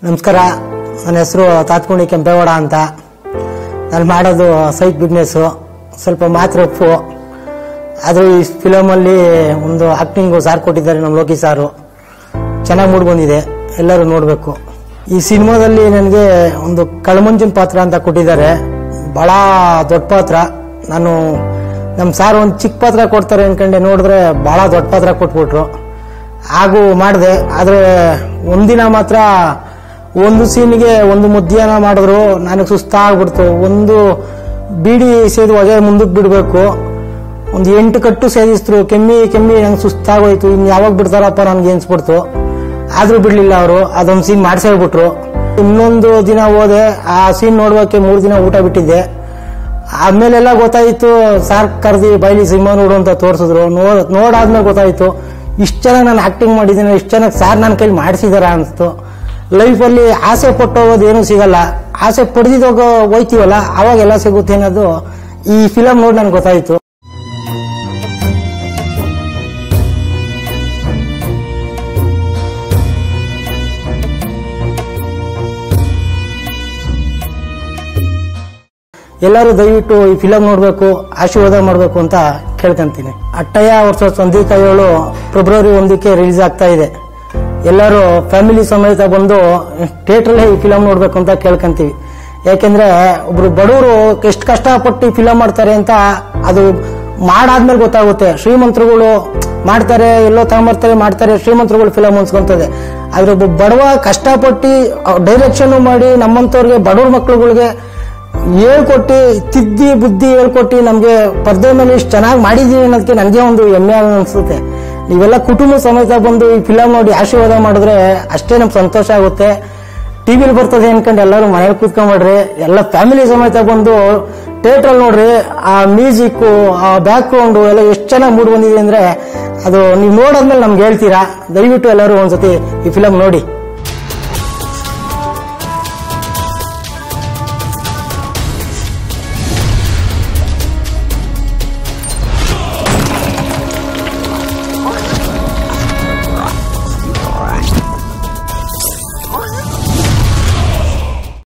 ನಮಸ್ಕಾರ ನನ್ನ ಹೆಸರು ತಾತ್ಕುಣಿ ಕೆಂಪೇಗೌಡ ಅಂತ ನಾನು ಮಾಡೋದು ಸೈಟ್ ಬಿಸ್ನೆಸ್ಸು ಸ್ವಲ್ಪ ಮಾತ್ರ ಉಪ್ಪು ಆದರೂ ಈ ಫಿಲಮಲ್ಲಿ ಒಂದು ಆಕ್ಟಿಂಗು ಸಾರ್ ಕೊಟ್ಟಿದ್ದಾರೆ ನಮ್ಮ ಲೋಕಿ ಸಾರು ಚೆನ್ನಾಗಿ ಮೂಡ್ ಬಂದಿದೆ ಎಲ್ಲರೂ ನೋಡಬೇಕು ಈ ಸಿನಿಮಾದಲ್ಲಿ ನನಗೆ ಒಂದು ಕಳಮಂಜನ್ ಪಾತ್ರ ಅಂತ ಕೊಟ್ಟಿದ್ದಾರೆ ಭಾಳ ದೊಡ್ಡ ಪಾತ್ರ ನಾನು ನಮ್ಮ ಸಾರ್ ಒಂದು ಚಿಕ್ಕ ಪಾತ್ರ ಕೊಡ್ತಾರೆ ಅನ್ಕೊಂಡೆ ನೋಡಿದ್ರೆ ಭಾಳ ದೊಡ್ಡ ಪಾತ್ರ ಕೊಟ್ಬಿಟ್ರು ಹಾಗೂ ಮಾಡಿದೆ ಆದರೆ ಒಂದಿನ ಮಾತ್ರ ಒಂದು ಸೀನ್ಗೆ ಒಂದು ಮುದ್ದಿಯನ್ನ ಮಾಡಿದ್ರು ನನಗೆ ಸುಸ್ತಾಗ್ಬಿಡ್ತು ಒಂದು ಬೀಡಿ ಸೇದು ಹೊಗೆ ಮುಂದಕ್ಕೆ ಬಿಡಬೇಕು ಒಂದು ಎಂಟು ಕಟ್ಟು ಸೇದಿಸಿದ್ರು ಕೆಮ್ಮಿ ಕೆಮ್ಮಿ ನಂಗೆ ಸುಸ್ತಾಗೋಯ್ತು ಇನ್ನು ಯಾವಾಗ ಬಿಡ್ತಾರಪ್ಪ ನನ್ಗೆ ಅನ್ಸ್ಬಿಡ್ತು ಆದ್ರೂ ಬಿಡ್ಲಿಲ್ಲ ಅವರು ಅದೊಂದು ಸೀನ್ ಮಾಡ್ಸೇ ಬಿಟ್ರು ಇನ್ನೊಂದು ದಿನ ಹೋದೆ ಆ ಸೀನ್ ನೋಡ್ಬೇಕೆ ಮೂರು ದಿನ ಊಟ ಬಿಟ್ಟಿದ್ದೆ ಆಮೇಲೆಲ್ಲ ಗೊತ್ತಾಯ್ತು ಸಾರ್ ಕರ್ದಿ ಬೈಲಿ ಸಿನಿಮಾ ನೋಡು ಅಂತ ತೋರಿಸಿದ್ರು ನೋಡ್ ನೋಡಾದ್ಮೇಲೆ ಗೊತ್ತಾಯ್ತು ಇಷ್ಟು ಚೆನ್ನಾಗಿ ನಾನು ಆಕ್ಟಿಂಗ್ ಮಾಡಿದ್ದೀನಿ ಇಷ್ಟು ಚೆನ್ನಾಗಿ ಸಾರ್ ನನ್ನ ಕೈಲಿ ಮಾಡಿಸಿದಾರ ಅನಿಸ್ತು ಲೈಫಲ್ಲಿ ಆಸೆ ಪಟ್ಟು ಹೋಗೋದು ಏನೂ ಸಿಗಲ್ಲ ಆಸೆ ಪಡೆದಿದ್ದೋಗ ಹೋಯ್ತೀವಲ್ಲ ಅವಾಗ ಎಲ್ಲ ಸಿಗುತ್ತೆ ಅನ್ನೋದು ಈ ಫಿಲಮ್ ನೋಡಿ ನನಗೆ ಗೊತ್ತಾಯ್ತು ಎಲ್ಲರೂ ದಯವಿಟ್ಟು ಈ ಫಿಲಮ್ ನೋಡಬೇಕು ಆಶೀರ್ವಾದ ಮಾಡಬೇಕು ಅಂತ ಕೇಳ್ಕೊಂತೀನಿ ಅಟ್ಟಯ್ಯ ವರ್ಷ ಸಂಧಿ ಕೈಯೋಳು ಫೆಬ್ರವರಿ ಒಂದಕ್ಕೆ ರಿಲೀಸ್ ಆಗ್ತಾ ಇದೆ ಎಲ್ಲರೂ ಫ್ಯಾಮಿಲಿ ಸಮೇತ ಬಂದು ಥಿಯೇಟ್ರಲ್ಲೇ ಈ ಫಿಲಮ್ ನೋಡ್ಬೇಕು ಅಂತ ಕೇಳ್ಕೊಂತೀವಿ ಯಾಕೆಂದ್ರೆ ಒಬ್ರು ಬಡವರು ಎಷ್ಟು ಕಷ್ಟಪಟ್ಟು ಫಿಲಮ್ ಮಾಡ್ತಾರೆ ಅಂತ ಅದು ಮಾಡಾದ್ಮೇಲೆ ಗೊತ್ತಾಗುತ್ತೆ ಶ್ರೀಮಂತರುಗಳು ಮಾಡ್ತಾರೆ ಎಲ್ಲೋ ತಗೊಂಬರ್ತಾರೆ ಮಾಡ್ತಾರೆ ಶ್ರೀಮಂತರುಗಳು ಫಿಲಮ್ ಅನ್ಸ್ಕೊಂತದೆ ಆದ್ರೆ ಒಬ್ಬ ಬಡವ ಕಷ್ಟಪಟ್ಟು ಡೈರೆಕ್ಷನ್ ಮಾಡಿ ನಮ್ಮಂತವ್ರಿಗೆ ಬಡವ್ರ ಮಕ್ಳುಗಳಿಗೆ ಹೇಳ್ಕೊಟ್ಟು ತಿದ್ದಿ ಬುದ್ಧಿ ಹೇಳ್ಕೊಟ್ಟು ನಮಗೆ ಪರ್ದೆ ಮೇಲೆ ಇಷ್ಟು ಚೆನ್ನಾಗಿ ಮಾಡಿದೀವಿ ಅನ್ನೋದಕ್ಕೆ ನನಗೆ ಒಂದು ಹೆಮ್ಮೆ ಅನಿಸುತ್ತೆ ನೀವೆಲ್ಲ ಕುಟುಂಬ ಸಮೇತ ಬಂದು ಈ ಫಿಲಮ್ ನೋಡಿ ಆಶೀರ್ವಾದ ಮಾಡಿದ್ರೆ ಅಷ್ಟೇ ನಮ್ಗೆ ಸಂತೋಷ ಆಗುತ್ತೆ ಟಿವಿಲಿ ಬರ್ತದೆ ಅನ್ಕೊಂಡು ಎಲ್ಲರೂ ಮನೇಲಿ ಕೂತ್ಕೊಂಡ್ಬಿಡ್ರಿ ಎಲ್ಲ ಫ್ಯಾಮಿಲಿ ಸಮೇತ ಬಂದು ಥಿಯೇಟ್ರಲ್ಲಿ ನೋಡ್ರಿ ಆ ಮ್ಯೂಸಿಕ್ ಆ ಬ್ಯಾಕ್ ಗ್ರೌಂಡು ಎಲ್ಲ ಎಷ್ಟು ಚೆನ್ನಾಗಿ ಮೂಡ್ ಬಂದಿದೆ ಅಂದ್ರೆ ಅದು ನೀವು ನೋಡಾದ್ಮೇಲೆ ನಮ್ಗೆ ಹೇಳ್ತೀರಾ ದಯವಿಟ್ಟು ಎಲ್ಲರೂ ಒಂದ್ಸತಿ ಈ ಫಿಲಮ್ ನೋಡಿ